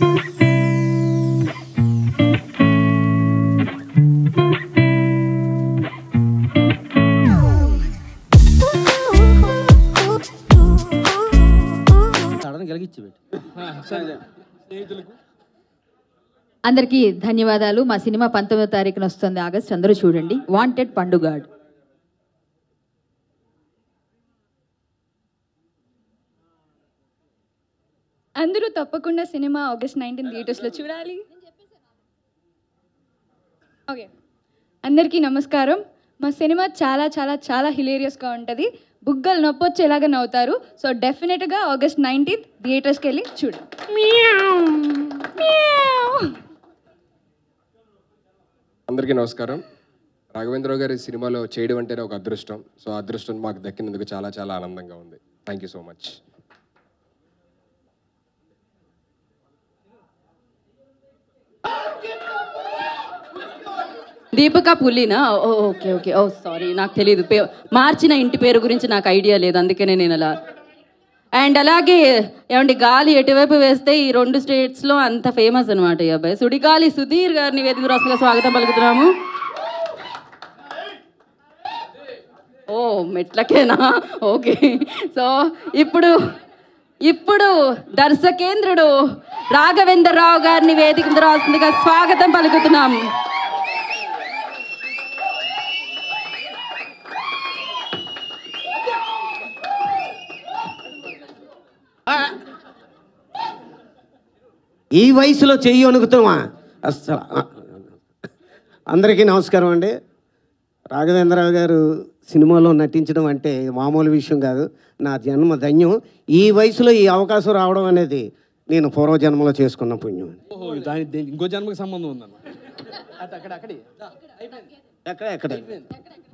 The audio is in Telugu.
సడన్ కలిగిచ్చి పెట్టి అందరికీ ధన్యవాదాలు మా సినిమా పంతొమ్మిదో తారీఖున వస్తుంది ఆగస్ట్ అందరూ చూడండి వాంటెడ్ పండుగాడ్ అందరూ తప్పకుండా సినిమా ఆగస్ట్ నైన్టీన్ థియేటర్స్లో చూడాలి ఓకే అందరికీ నమస్కారం మా సినిమా చాలా చాలా చాలా హిలేరియస్గా ఉంటుంది బుగ్గలు నొప్పొచ్చేలాగా నవ్వుతారు సో డెఫినెట్గా ఆగస్ట్ నైన్టీన్త్ థియేటర్స్కి వెళ్ళి చూడండి అందరికీ నమస్కారం రాఘవేంద్రరావు గారి సినిమాలో చేయడం అంటేనే ఒక అదృష్టం సో ఆ అదృష్టం మాకు దక్కినందుకు చాలా చాలా ఆనందంగా ఉంది thank you so much Deepika పుల్లినా ఓ ఓకే ఓకే ఓ సారీ నాకు తెలియదు పే మార్చిన ఇంటి పేరు గురించి నాకు ఐడియా లేదు అందుకనే నేను అలా అండ్ అలాగే ఏమండి గాలి ఎటువైపు వేస్తే ఈ రెండు స్టేట్స్లో అంత ఫేమస్ అనమాట ఈ అబ్బాయి సుడిగాలి సుధీర్ గారిని వేదిక రాష్ట్రంగా స్వాగతం పలుకుతున్నాము ఓ మెట్లకేనా ఓకే సో ఇప్పుడు ఇప్పుడు దర్శకేంద్రుడు రాఘవేంద్రరావు గారిని వేదిక మీద రాస్తుందిగా స్వాగతం పలుకుతున్నాం ఈ వయసులో చెయ్యి వణుకుతామా అస్సలు అందరికీ నమస్కారం అండి రాఘవేంద్రరావు గారు సినిమాలో నటించడం అంటే మామూలు విషయం కాదు నా జన్మ ధన్యం ఈ వయసులో ఈ అవకాశం రావడం అనేది నేను పూర్వజన్మలో చేసుకున్న పుణ్యం ఓహో దాని దీనికి ఇంకో జన్మకి సంబంధం ఉందన్న ఎక్కడ ఎక్కడ